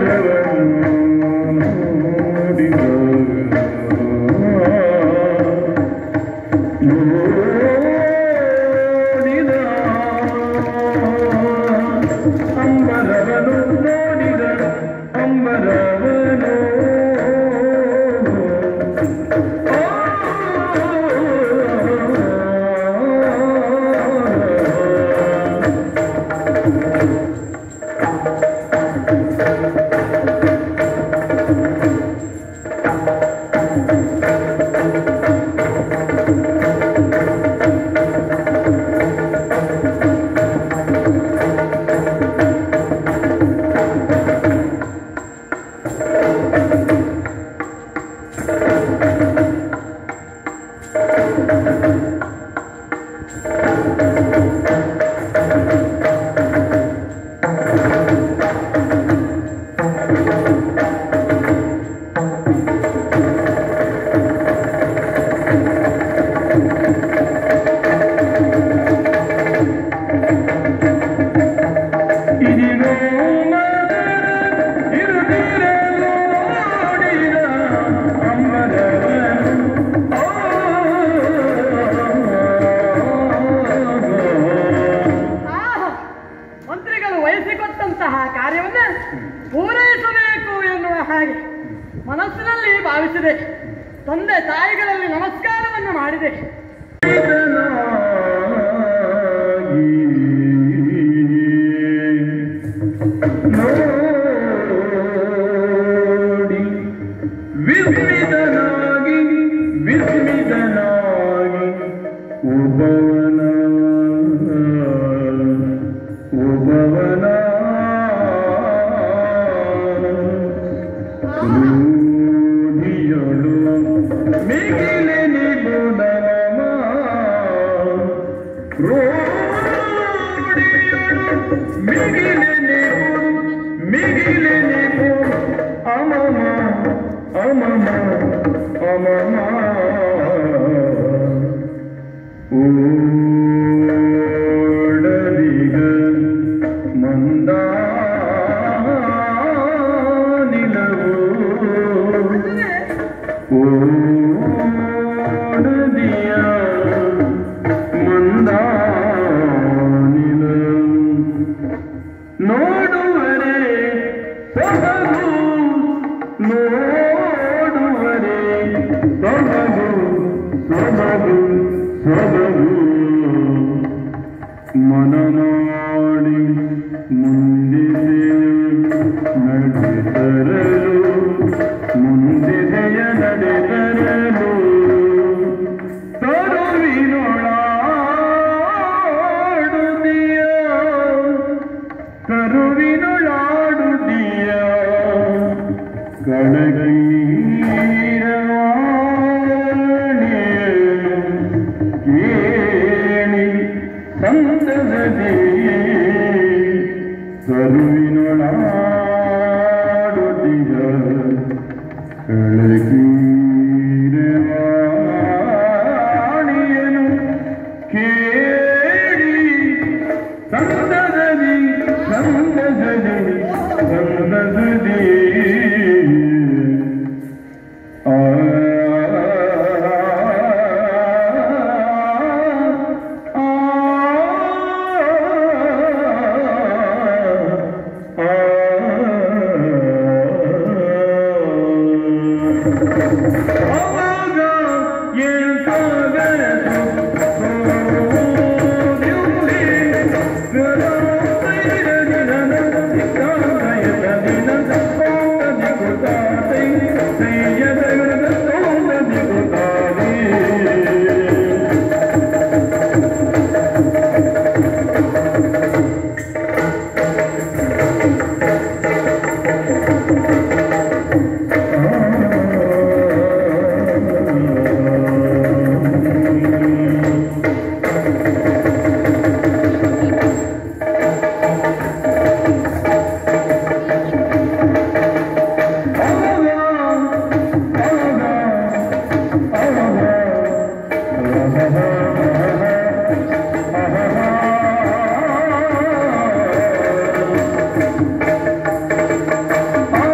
ಅಂಬರವನು ನೋಡಿದ ಅಂಬರವನು ಇದಿಗೋ ಇರುತ್ತಿರಲು ನೋಡಿದ ಅಂಬರವನು ಆಹಾ! ಮಂತ್ರಿಗಳು ವಹಿಸಿಕೊಟ್ಟಂತಹ ಕಾರ್ಯವನ್ನ ಪೂರೈಸಬೇಕು ಎನ್ನುವ ಹಾಗೆ ಮನಸ್ಸಿನಲ್ಲಿ ಭಾವಿಸಿದೆ ತಂದೆ ತಾಯಿಗಳಲ್ಲಿ ನಮಸ್ಕಾರವನ್ನು ಮಾಡಿದೆ ನೋಡಿ ವಿಸ್ಮಿತನಾಗಿ ವಿಸ್ಮಿತನಾಗಿ ಒಬ್ಬವನ ಒಬ್ಬವನ ರೂಢಿಯೊಳು ಮಿಗಿಲೆ ನಿಬುಣಮ ರೋಡಿಯೊಳು ಮಿಗಿಲೆ ನಿಬು ಮಿಗಿಲೆ ನಿಬು ಅಮಮ ಅಮಮ ಅಮಮ ಓಡಲಿಗ ಮಂದಾನಿಲವು ಓಡದಿಯ ಮಂದಾನಿಲ ನೋಡುವರೆ ಸೊಬಗು ನೋಡುವರೆ ಸೊಬಗು ಸೊಬಗು ಸೊಬಗು ಮನ ಮಾಡಿ ಮುಂದಿದೆಯ ನಡೆತರಲು ಮುಂದಿದೆಯ ನಡೆತರಲು ತರುವಿನೊಳಾಡುದಿಯ ಕರುವಿನೊಳಾಡುದಿಯ ಕಳಗೀರವಾಣಿಯ ಕೇಳಿ ಸಂದದಿ ಕರುವಿನೊಳಾಡುದಿಯ ಕಳಗೀರವಾಣಿಯನು ಕೇಳಿ ಸಂದದಿ ಸಂದದಿ ಸಂದದಿ ಆ ಆ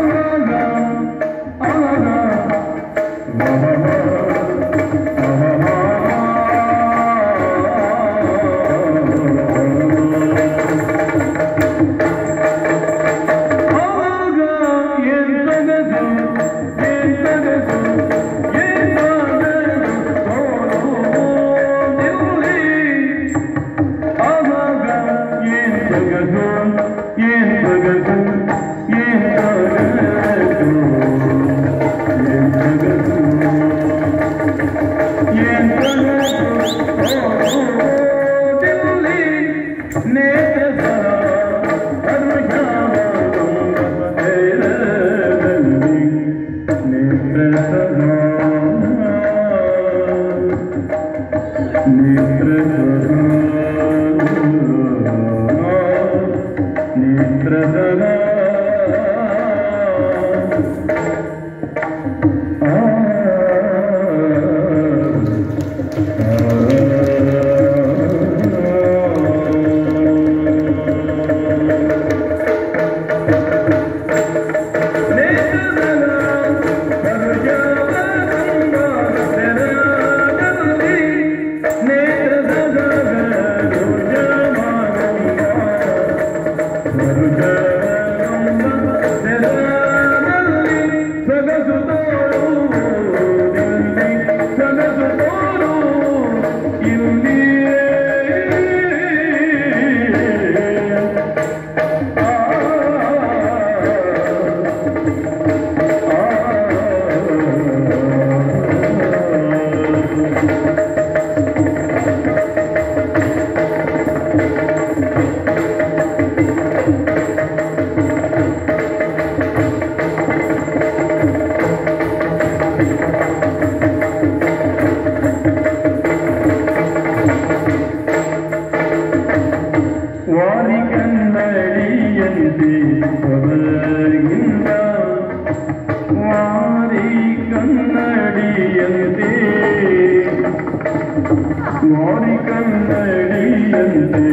ವಾರಿ ಕನ್ನಡಿಯಂತೆ ಹೊರಗಿಂದ ವಾರಿ ಕನ್ನಡಿಯಂತೆ ವಾರಿ ಕನ್ನಡಿಯಂತೆ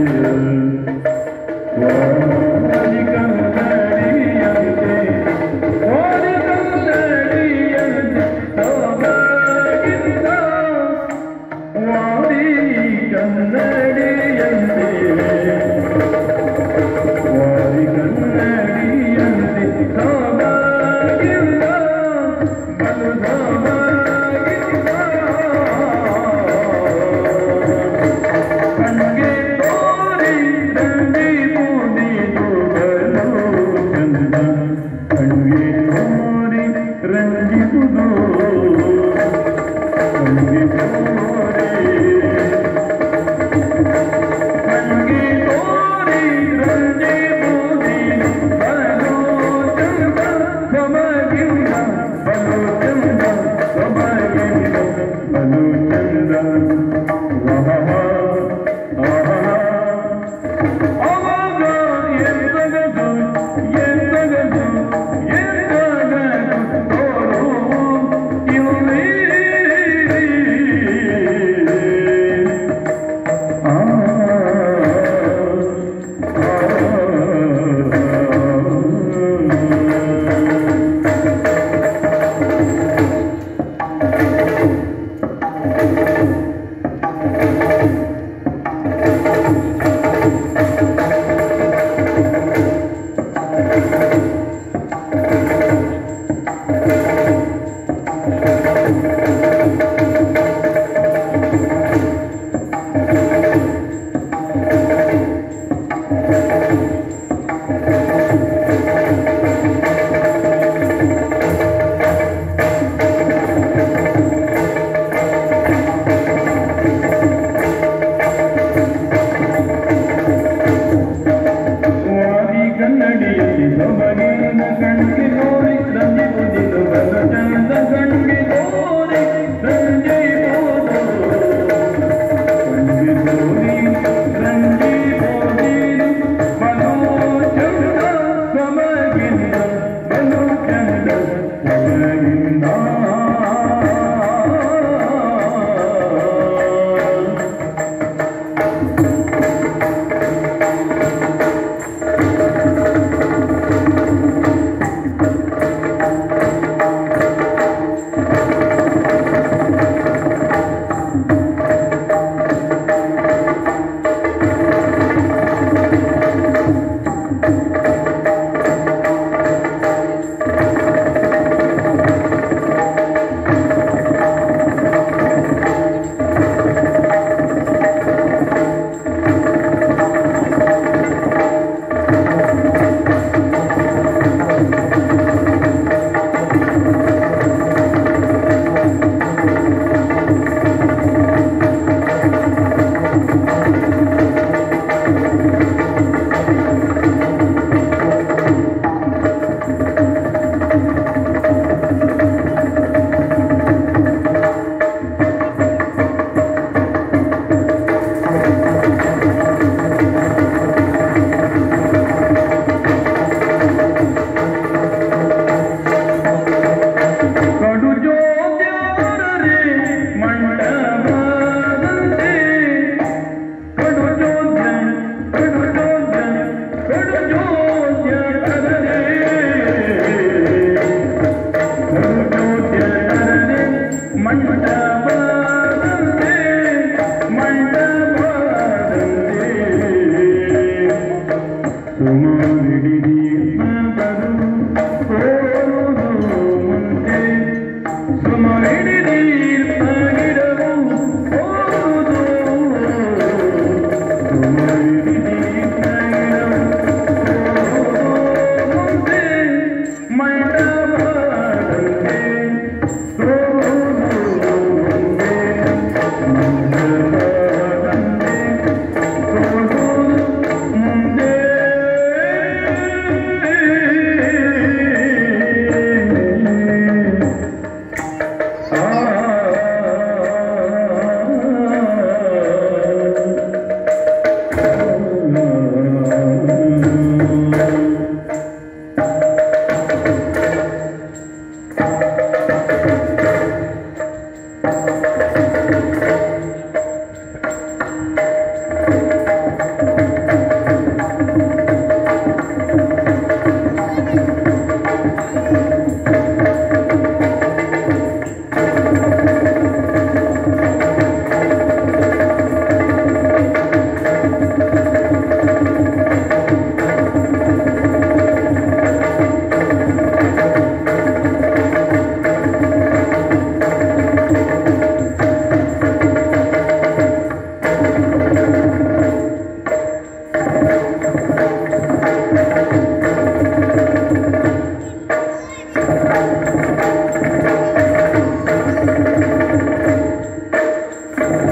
ವಾರಿ ಕನ್ನಡಿಯಂತೆ ವಾರಿ ಕನ್ನಡಿಯಂತೆ ಹೊರಗಿಂದ ವಾರಿ ಕನ್ನಡಿಯಂತೆ ವಾರಿ ಕನ್ನಡಿಯಂತೆ ಸಾವಾಗಿಲ್ಲ ಬಲು ಸಾವಾಗಿಲ್ಲ ಕಣ್ಗೆ ತೋರಿ ದಂಡಿ ಮುಡಿದು ಬಲು ಚಂದ ಕಣ್ಗೆ ತೋರಿ ರಂಜಿಸುವುದು ಕಣ್ಗೆ ತೋರಿ ಕಣ್ಗೆ ತೋರಿ ರಂಜಿ ಬೂದಿ ಬಲು ಚಂದ ಸೊಬಗಿಂದ ಬಲು ಚಂದ ಸೊಬಗಿಂದ ಬಲು ಚಂದ ವಹ ಆಹಾ ಅವಾಗ ಎಂದಗದು ಎಂದಗದು ಎಂದಗದು ತೋರು ಇಲ್ಲಿ ಆ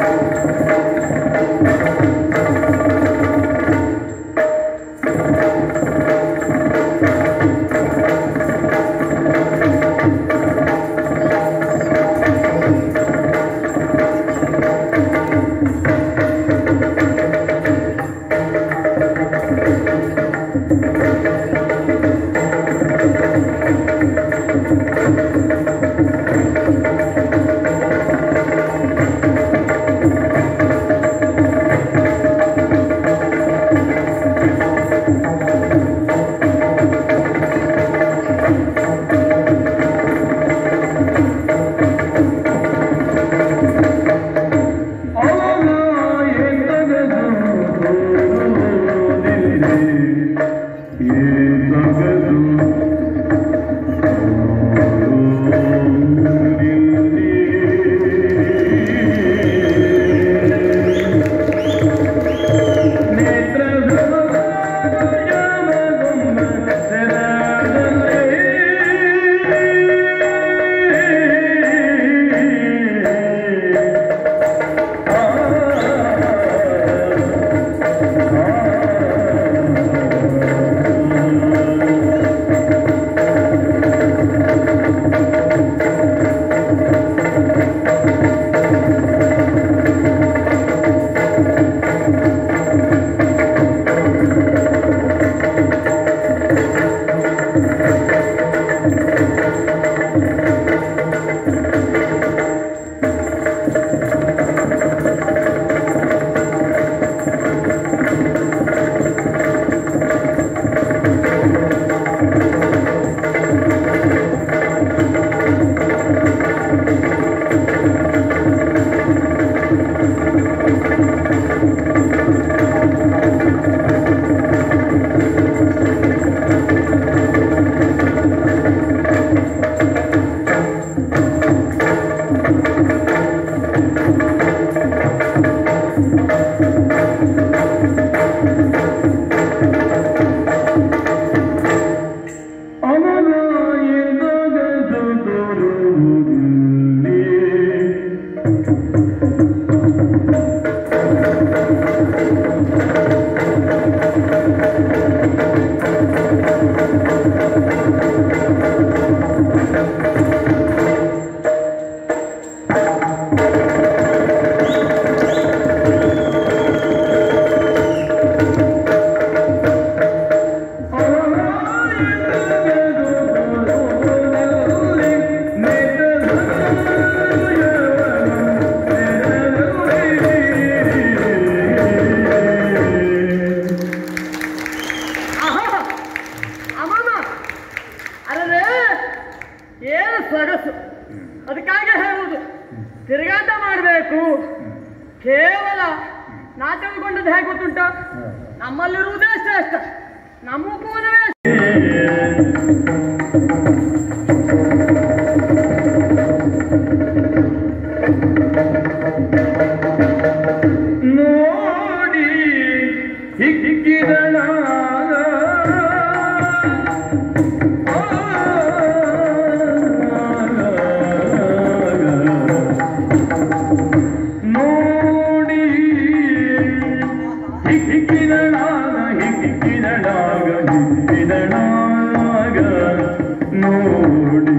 ಸೊಗಸು ಅದಕ್ಕಾಗಿ ಹೇಳುವುದು ತಿರುಗಾಟ ಮಾಡಬೇಕು ಕೇವಲ ನಾಟ್ಯಗೊಂಡದ್ದು ಹೇಗೆ ಗೊತ್ತುಂಟ ನಮ್ಮಲ್ಲಿರುವುದೇ ಶ್ರೇಷ್ಠ ನಮ್ಮ ಪೂರ್ಣವೇ ನೋಡಿ ಹಿಕ್ಕಿದಳಾಗ ನೋಡಿ ಹಿಕ್ಕಿದಳಾಗ ಹಿಕ್ಕಿದಳಾಗ ಹಿಕ್ಕಿದಳಾಗ ನೋಡಿ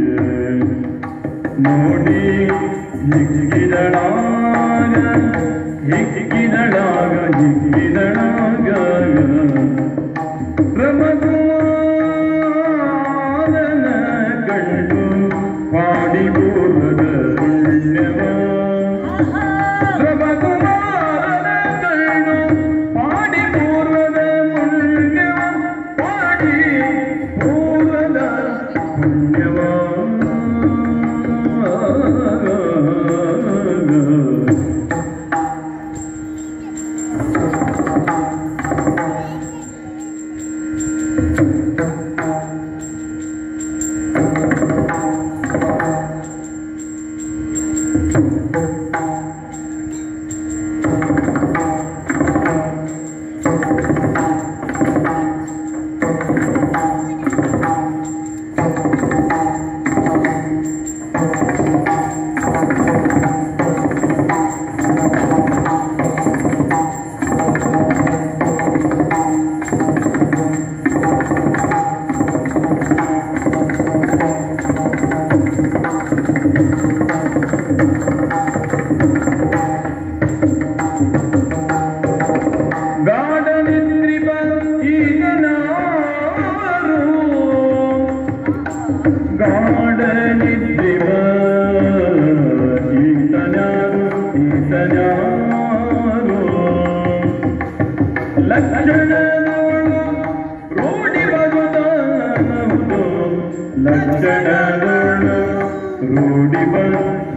ನೋಡಿ ಹಿಗ್ಗಿದಳಾಗ ಹಿಗ್ಗಿದಳಾಗ ಹಿಗ್ಗಿದಳಾಗ ರಮಗುಮಾರನ ಕಂಡು ಪಾಡಿಪೂರ್ವದ ಪುಣ್ಯವ ರಮಗುಮಾರನ ಕಂಡು ಪಾಡಿಪೂರ್ವದ ಪುಣ್ಯವ ಪಾಡಿ ಪೂರ್ವದ ಪುಣ್ಯವ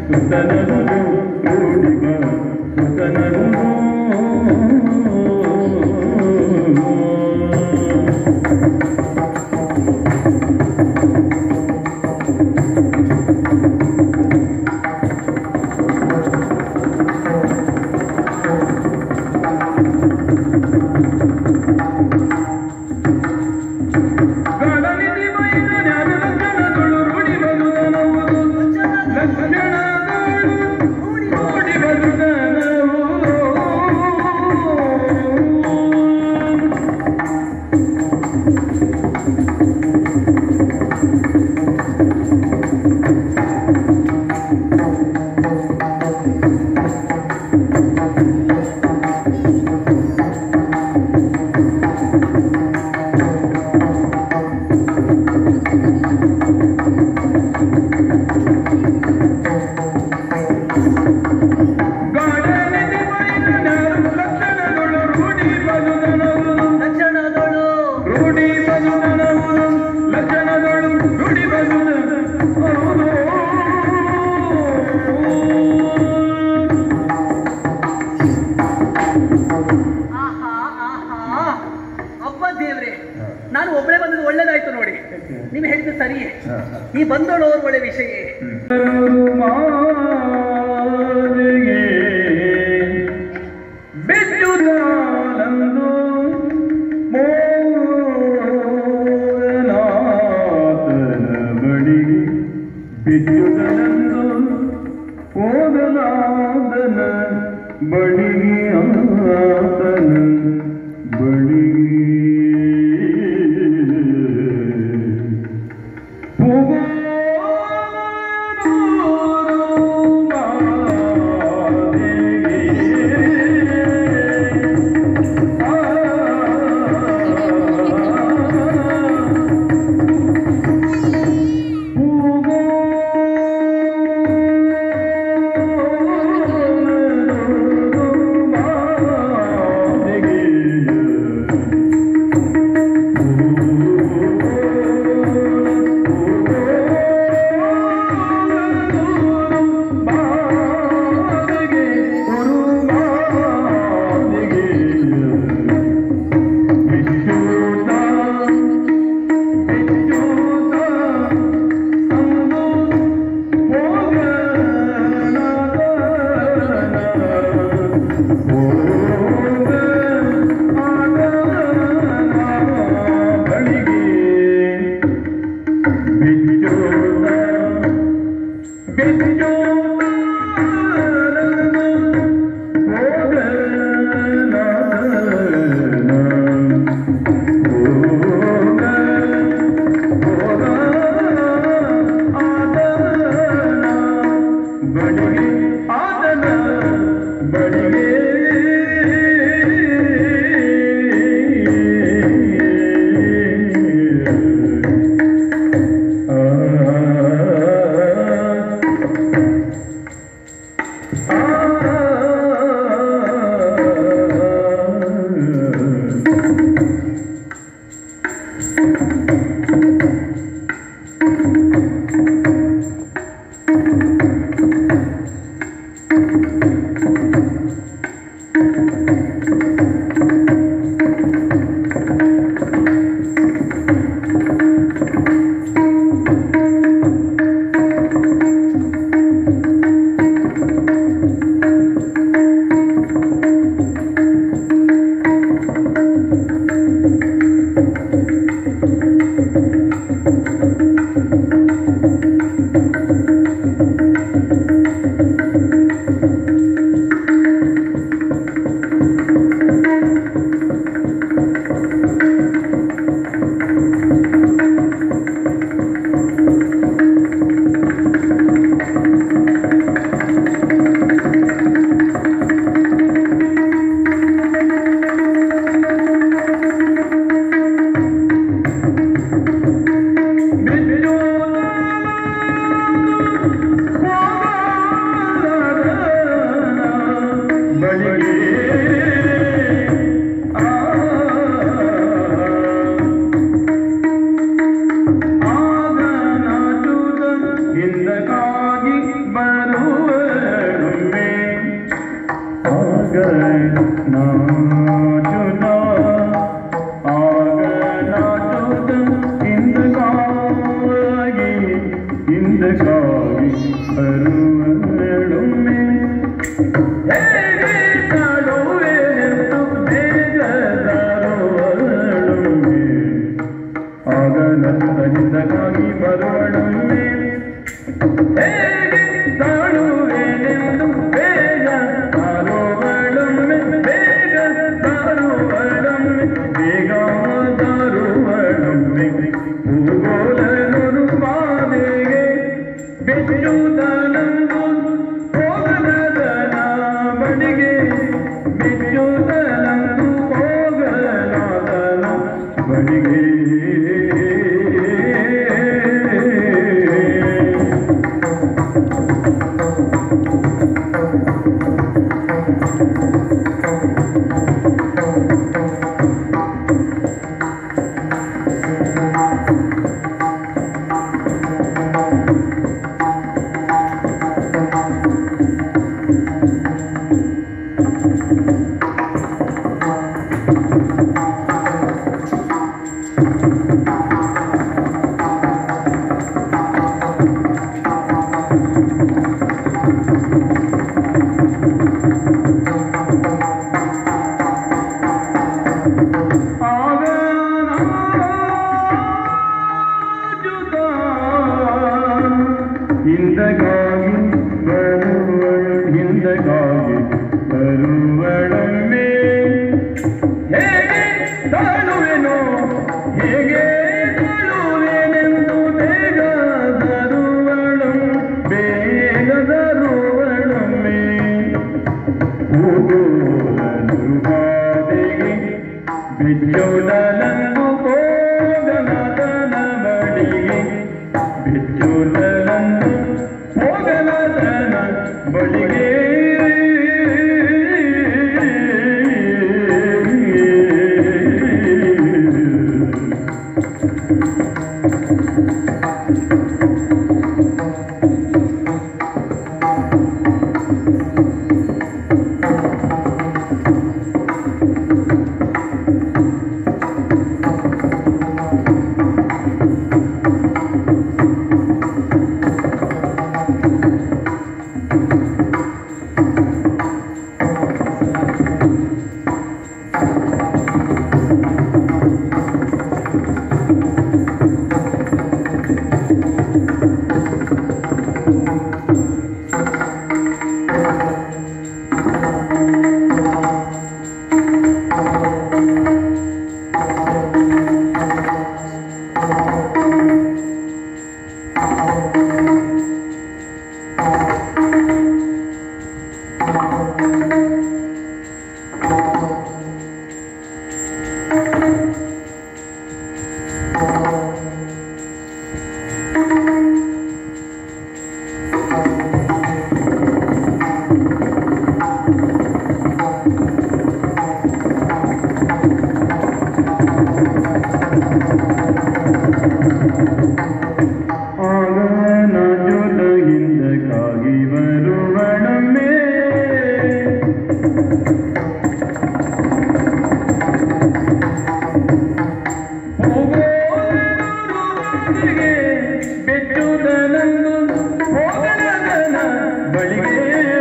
ಸುತನರು ಓಡಿವ ಸುತನರು ಗಾಢನಿಧಿ ಮೈದನ್ಯಾನ ಲಕ್ಷಣಗಳು ರೂಢಿ ಬರುದನವುದು ಲಕ್ಷಣಗಳು ರೂಢಿ ಬರುದನವು ಗಾಢನಿಧಿ ಮೈದನ್ಯಾನ ಲಕ್ಷಣಗಳು ರೂಢಿ ಬರುದನವು ಲಕ್ಷಣಗಳು ರೂಢಿ ಬರುದನವು ಲಕ್ಷಣಗಳು ರೂಢಿ ಆಹಾ ಆಹಾ ಅಬ್ಬ ದೇವ್ರೆ ನಾನು ಒಬ್ಬಳೇ ಬಂದದ್ದು ಒಳ್ಳೇದಾಯ್ತು ನೋಡಿ ನೀವು ಹೇಳಿದ್ದು ಸರಿಯೇ ಈ ಬಂದೋಳು ಅವ್ರ ಒಳ್ಳೆ ವಿಷಯ ಬಿದ್ದುದಾನಂದು ಮೋದನಾಥನ ಬಳಿ ಬಿದ್ದುದನಂದು ಓದನಾದನ ಬಳಿ ಆತನ ಬಳಿ ಬಡಿಗೆ ಆದನ ಬಡಿಗೆ ಹಿಂದಕ್ಕಾಗಿ ಬರು ನಾಚುತ್ತ ಆಗ ನಾಚುತ್ತ ಇಂದಗಾಗಿ ಇಂದಗಾಗಿ ಬರುವಳೊಮ್ಮೆ ಹೇಗೆ ಕಾಡುವೆನೆಂದು ಬೇಗ ತರುವಳೊಮ್ಮೆ ಆಗ ನಂದನಿಂದಗಾಗಿ ಬರುವಳೊಮ್ಮೆ ಹೇಗೆ ತಾಳುವೆನೆಂದು ಬೇಗ ತಾರುವಳೊಮ್ಮೆ ಬೇಗ ತಾರುವಳೊಮ್ಮೆ ಬೇಗ ತಾರುವಳೊಮ್ಮೆ ಭೂಗೋಲನು ಬಾಧೆಗೆ ಬಿಚ್ಚುದನಂದು ಹೋಗಲದನ ಬಡಿಗೆ ಬಿಚ್ಚುದನಂದು ಹೋಗಲಾದನ ಬಡಿಗೆ ಆಗ ನಾಜುದ ಹಿಂದಗಾಗಿ ಬರುವಳು ಹಿಂದಗಾಗಿ ಬರುವಳೊಮ್ಮೆ ಹೇಗೆ ತಾಳುವೆನೋ ಹೇಗೆ ತಾಳುವೆನೆಂದು ಬೇಗ ತರುವಳು ಬೇಗ ತರುವಳೊಮ್ಮೆ ಬಾದಿಗೆ ಬಿಚ್ಚುದಲನ್ನು ಹೋಗಲದನ ಬಳಿಗೆ ಬಿಚ್ಚುದಲನ್ನು ಹೋಗಲದನ ಬಳಿಗೆ ಆಗ ನಜುದ ಹಿಂದಕ್ಕಾಗಿ ಬರುವಳೊಮ್ಮೆ ಹೋಗೋರಿಗೆ ಬಿಟ್ಟುದನನ್ನು ಹೋಗಲದನ ಬಳಿಗೆ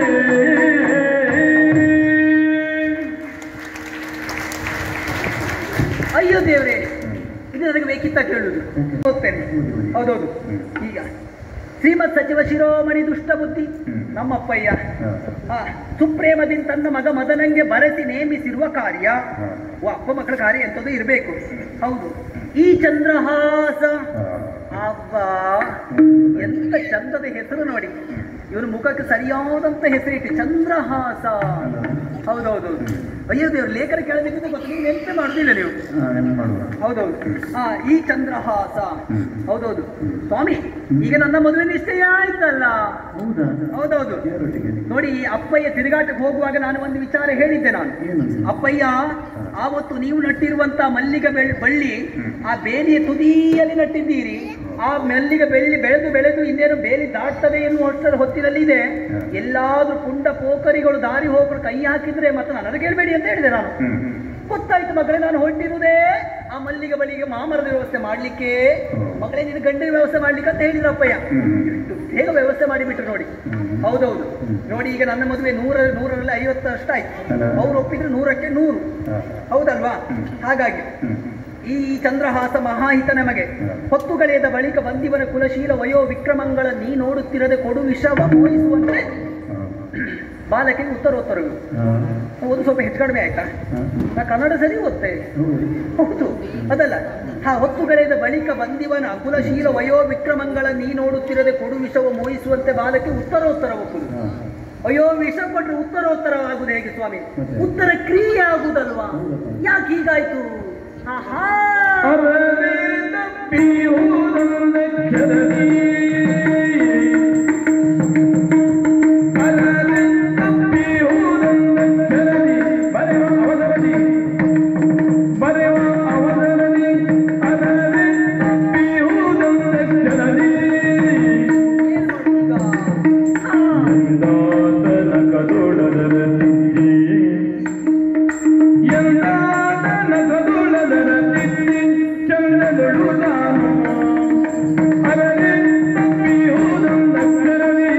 ಅಯ್ಯೋ ದೇವ್ರೆ ಇದು ನನಗೆ ಬೇಕಿತ್ತ ಕೇಳುದು ಹೋಗ್ತೇನೆ ಹೌದೌದು ಈಗ ಶ್ರೀಮತ್ ಸಚಿವ ಶಿರೋಮಣಿ ದುಷ್ಟ ಬುದ್ಧಿ ನಮ್ಮಪ್ಪಯ್ಯ ಆ, ಸುಪ್ರೇಮದಿಂದ ತನ್ನ ಮಗ ಮದನಂಗೆ ಬರೆಸಿ ನೇಮಿಸಿರುವ ಕಾರ್ಯ ಓ ಅಪ್ಪ ಮಕ್ಕಳ ಕಾರ್ಯ ಎಂಥದ್ದು ಇರಬೇಕು ಹೌದು ಈ ಚಂದ್ರಹಾಸ ಅಬ್ಬ ಎಂತ ಚಂದದ ಹೆಸರು ನೋಡಿ ಇವನ ಮುಖಕ್ಕೆ ಸರಿಯಾದಂತ ಹೆಸರಿಟ್ಟು ಚಂದ್ರಹಾಸ ಹೌದೌದು ಅಯ್ಯೋ ದೇವ್ರು ಲೇಖನ ಕೇಳಬೇಕಿದ್ರೆ ಗೊತ್ತು ನೀವು ನೆನಪೇ ಮಾಡುದಿಲ್ಲ ನೀವು ಹೌದೌದು ಹಾ ಈ ಚಂದ್ರಹಾಸ ಹೌದೌದು ಸ್ವಾಮಿ ಈಗ ನನ್ನ ಮದುವೆ ನಿಶ್ಚಯ ಆಯ್ತಲ್ಲ ಹೌದಾ ಹೌದೌದು ಯಾರೊಟ್ಟಿಗೆ ನೋಡಿ ಈ ಅಪ್ಪಯ್ಯ ತಿರುಗಾಟಕ್ಕೆ ಹೋಗುವಾಗ ನಾನು ಒಂದು ವಿಚಾರ ಹೇಳಿದ್ದೆ ನಾನು ಏನು? ಅಪ್ಪಯ್ಯ ಆವತ್ತು ನೀವು ನಟ್ಟಿರುವಂತ ಮಲ್ಲಿಗೆ ಬೆಳ್- ಬಳ್ಳಿ ಆ ಬೇಲಿಯ ತುದಿಯಲ್ಲಿ ನಟ್ಟಿದ್ದೀರಿ ಆ ಮೆಲ್ಲಿಗೆ ಬೆಳ್ಳಿ ಬೆಳೆದು ಬೆಳೆದು ಇನ್ನೇನು ಬೇಲಿ ದಾಟ್ತದೆ ಎನ್ನುವಷ್ಟರ ಹೊತ್ತಿನಲ್ಲಿ ಇದೆ ಹ. ಎಲ್ಲಾದ್ರೂ ಪುಂಡ ಪೋಖರಿಗಳು ದಾರಿ ಹೋಗಲು ಕೈ ಹಾಕಿದ್ರೆ ಮತ್ತೆ ನನಗೆ ಕೇಳಬೇಡಿ ಅಂತ ಹೇಳಿದೆ ನಾನು ಹ್ಮ್ ಗೊತ್ತಾಯ್ತು ಮಗಳೇ ನಾನು ಹೊರಟಿರುವುದೇ ಆ ಮಲ್ಲಿಗೆ ಬಳಿಗೆ ಮಾಮರದ ವ್ಯವಸ್ಥೆ ಮಾಡ್ಲಿಕ್ಕೆ ಹ್ಮ್. ಮಗಳೇ ನಿನ್ನ ಗಂಡಿನ ವ್ಯವಸ್ಥೆ ಮಾಡ್ಲಿಕ್ಕೆ ಅಂತ ಹೇಳಿದ್ರು ಅಪ್ಪಯ್ಯ ಹ್ಮ್. ಎಷ್ಟು ಬೇಗ ವ್ಯವಸ್ಥೆ ಮಾಡಿಬಿಟ್ರು ನೋಡಿ ಹ್ಮ್. ಹೌದೌದು ಹ್ಮ್. ನೋಡಿ ಈಗ ನನ್ನ ಮದುವೆ ನೂರ ನೂರರಲ್ಲಿ ಐವತ್ತು ಅಷ್ಟಾಯ್ತು ಅಲ್ಲ. ಅವ್ರು ಒಪ್ಪಿದ್ರೆ ನೂರಕ್ಕೆ ನೂರು ಹಾ. ಹೌದಲ್ವಾ ಹ್ಮ್. ಹಾಗಾಗಿ ಹ್ಮ್ ಈ ಚಂದ್ರಹಾಸ ಮಹಾಹಿತ ನಮಗೆ ಹ್ಮ್. ಹೊತ್ತು ಕಳೆಯದ ಬಳಿಕ ಬಂದಿವನ ಕುಲಶೀಲ ವಯೋ ವಿಕ್ರಮಗಳ ನೀ ನೋಡುತ್ತಿರದೆ ಕೊಡು ವಿಷವ ಮೋಹಿಸುವಂತೆ ಹಾ. ಬಾಲಕಿಗೆ ಉತ್ತರೋತ್ತರಗಳು ಹಾ. ಒಂದು ಸ್ವಲ್ಪ ಹೆಚ್ಚು ಕಡಿಮೆ ಆಯ್ತಾ ಹಾ. ನಾ ಕನ್ನಡ ಸರಿ ಓದ್ತೆ ಹೌದು. ಹೌದು ಅದಲ್ಲ ಹಾ ಹೊತ್ತು ಕಳೆದ ಬಳಿಕ ಬಂದಿವನ ಕುಲಶೀಲ ವಯೋ ವಿಕ್ರಮಗಳ ನೀ ನೋಡುತ್ತಿರದೆ ಕೊಡು ವಿಷವ ಮೋಹಿಸುವಂತೆ ಬಾಲಕಿ ಉತ್ತರೋತ್ತರ ಒಪ್ಪುದು ಹಾ. ಅಯ್ಯೋ ವಿಷ ಕೊಟ್ರೆ ಉತ್ತರೋತ್ತರ ಆಗುದು ಹೇಗೆ ಸ್ವಾಮಿ ಮತ್ತೆ? ಉತ್ತರ ಕ್ರಿಯೆ ಆಗುದಲ್ವಾ ಹೌದಪ್ಪ. ಯಾಕೆ ಹೀಗಾಯ್ತು ಆಹಾ ಅರರೆ ತಪ್ಪಿಯುವುದೊಂದೆಚ್ಚರದಿ. ಅರರೆ ತಪ್ಪಿಯುವುದೊಂದೆಚ್ಚರದಿ. ಬರೆವ ಅವಸರದಿ. ಬರೆವ ಅವಸರದಿ. ಅರರೆ ತಪ್ಪಿಯುವುದೊಂದೆಚ್ಚರದಿ. ಏನ್ ಮಾಡ್ತೀಗ? ಆ, ಎಂದಾತನ ಕದೊಳದರ ತಿದ್ದಿ. ಎಂದಾತನ ಕದೊಳದರ ತಿದ್ದಿ. ಚಂದದಳು ನಾನು. ಅರರೆ ತಪ್ಪಿಯುವುದೊಂದೆಚ್ಚರದಿ.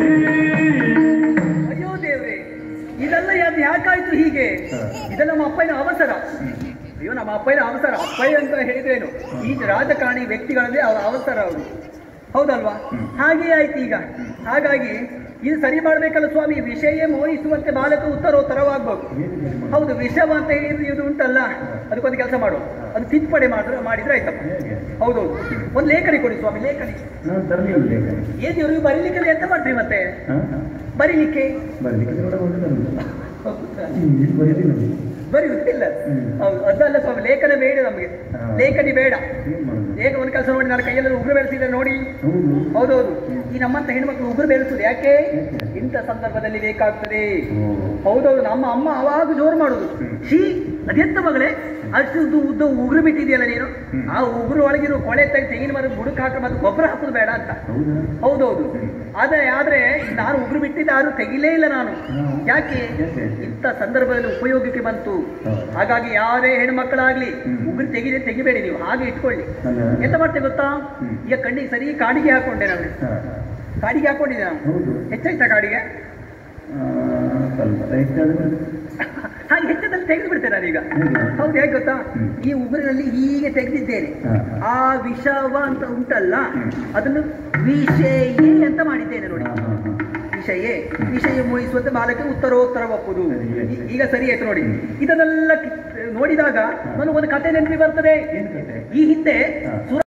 ಅಯ್ಯೋ ದೇವ್ರೆ ಇದೆಲ್ಲ ಯಾಕೆ ಯಾಕಾಯ್ತು ಹೀಗೆ ಹ. ಇದೆಲ್ಲ ನಮ್ಮ ಅಪ್ಪನ ಅವಸರ ಅಯ್ಯೋ ನಮ್ಮ ಅಪ್ಪನ ಅವಸರ ಅಪ್ಪಯ್ಯ ಅಂತ ಹೇಳಿದ್ರೇನು ಈ ರಾಜಕಾರಣಿ ವ್ಯಕ್ತಿಗಳನ್ನೇ ಅವರ ಅವಸರ ಅವರು ಹೌದಲ್ವಾ ಹ್ಮ್. ಹಾಗೇ ಆಯ್ತು ಈಗ ಹಾಗಾಗಿ ಇದು ಸರಿ ಮಾಡ್ಬೇಕಲ್ಲ ಸ್ವಾಮಿ ವಿಷಯ ಮೋಹಿಸುವಂತೆ ಬಾಲಕ ಉತ್ತರೋತ್ತರವಾಗ್ಬೇಕು ಹೌದು ವಿಷವ ಅಂತ ಹೇಳಿ ಇದು ಉಂಟಲ್ಲ ಅದಕ್ಕೊಂದು ಕೆಲಸ ಮಾಡು ಅದು ತಿದ್ದುಪಡಿ ಮಾಡಿದ್ರೆ ಮಾಡಿದ್ರೆ ಆಯ್ತಪ್ಪ ಹೇಗೆ? ಹೌದೌದು ಒಂದು ಲೇಖನಿ ಕೊಡಿ ಸ್ವಾಮಿ ಲೇಖನಿ ನಾನು ತರಲಿಲ್ಲ ಲೇಖನ. ಏನ್ ಇವ್ರಿಗೆ ಬರೀಲಿಕ್ಕೆ ಎಂತ ಮಾಡ್ತೀವಿ ಮತ್ತೆ ಹಾ? ಬರೀಲಿಕ್ಕೆ ಬರ್ಲಿಕ್ಕೆ ಕೂಡ ಒಂದು ತರಲಿಲ್ಲ. ಹ್ಮ್, ಇದು ಬರೀದಿಲ್ಲ. ಬರೆಯುವುದಿಲ್ಲ ಹ್ಮ್. ಹೌದು ಅದಲ್ಲ ಸ್ವಾಮಿ ಲೇಖನ ಬೇಡ ನಮಗೆ ಹಾ. ಲೇಖನಿ ಬೇಡ ಏನ್ ಮಾಡುದು? ಈಗ ಒಂದು ಕೆಲಸ ನೋಡಿ ನಾನು ಕೈಯಲ್ಲಿ ಉಗುರು ಬೆಳೆಸಿದ್ರೆ ನೋಡಿ ಹೌದು. ಹೌದೌದು ಈ ನಮ್ಮಂತ ಹೆಣ್ಮಕ್ಳು ಉಗುರು ಬೆಳೆಸುದು ಯಾಕೆ ಯಾಕೆ? ಇಂಥ ಸಂದರ್ಭದಲ್ಲಿ ಬೇಕಾಗ್ತದೆ ಓ. ಹೌದೌದು ನಮ್ಮ ಅಮ್ಮ ಅವಾಗ ಜೋರು ಮಾಡುದು ಹ್ಮ್. ಶೀ ಅದೆಂತ ಮಗಳೇ ಅಷ್ಟು ಉದ್ದ ಉದ್ದ ಉಗುರು ಬಿಟ್ಟಿದೆಯಲ್ಲ ನೀನು ಹ್ಮ್. ಆ ಉಗುರು ಒಳಗಿರೋ ಕೊಳೆ ತೆಗೆದು ತೆಂಗಿನ ಮರದ ಬುಡಕ್ ಹಾಕಿ ಮತ್ತೆ ಗೊಬ್ಬರ ಹಾಕುದು ಬೇಡ ಅಂತ ಹೌದಾ? ಹೌದೌದು ಆದ್ರೆ ಆದ್ರೆ ನಾನು ಉಗುರು ಬಿಟ್ಟಿದ್ದ ಯಾರು ತೆಗಿಲೇ ಇಲ್ಲ ನಾನು ಹ್ಮ್. ಯಾಕೆ ಯಾಕೆ? ಇಂಥ ಸಂದರ್ಭದಲ್ಲಿ ಉಪಯೋಗಕ್ಕೆ ಬಂತು ಹೌದು. ಹಾಗಾಗಿ ಯಾರೇ ಹೆಣ್ಮಕ್ಕಳಾಗ್ಲಿ ಹ್ಮ್. ಉಗುರು ತೆಗಿದೆ ತೆಗಿಬೇಡಿ ನೀವು ಹಾಗೆ ಇಟ್ಕೊಳ್ಳಿ ಅಲ್ಲ? ಎಂತ ಮಾಡ್ತೇವೆ ಗೊತ್ತಾ ಹ್ಮ್. ಈಗ ಕಣ್ಣಿಗೆ ಸರಿ ಕಾಡಿಗೆ ಹಾಕೊಂಡೆ ನಾನು ಹಾ. ಕಾಡಿಗೆ ಹಾಕೊಂಡಿದ್ದೆ ನಾನು ಹೌದು. ಹೆಚ್ಚಾಯ್ತಾ ಕಾಡಿಗೆ ಆ, ಸ್ವಲ್ಪ ಹೆಚ್ಚಾದ್ರೆ ಹಾಗೆ ಹೆಚ್ಚದಲ್ಲಿ ತೆಗೆದು ಬಿಡ್ತೇನೆ ನಾನೀಗ ಹೇಗೆ? ಹೌದು ಹೇಗೆ ಗೊತ್ತಾ ಹ್ಮ್. ಈ ಉಗುರಿನಲ್ಲಿ ಹೀಗೆ ತೆಗೆದಿದ್ದೇನೆ ಹಾ. ಆ ವಿಷವ ಅಂತ ಉಂಟಲ್ಲ ಹ್ಮ್. ಅದನ್ನು ವಿಷಯೇ ಅಂತ ಮಾಡಿದ್ದೇನೆ ನೋಡಿ ಹಾ, ಹಾ, ಹಾ. ವಿಷಯೇ ವಿಷಯ ಮೋಹಿಸುವಂತೆ ಬಾಲಕ್ಕೆ ಉತ್ತರೋತ್ತರ ಒಪ್ಪುದು ಸರಿ, ಆಯ್ತು. ಈ- ಈಗ ಸರಿ ಆಯ್ತು ನೋಡಿ ಹ್ಮ್. ಇದನ್ನೆಲ್ಲ ಕಿತ್- ನೋಡಿದಾಗ ನನಗೊಂದು ಕತೆ ನೆನಪಿ ಬರ್ತದೆ ಏನ್ ಕತೆ? ಈ ಹಿಂದೆ ಹಾ. ಸುರ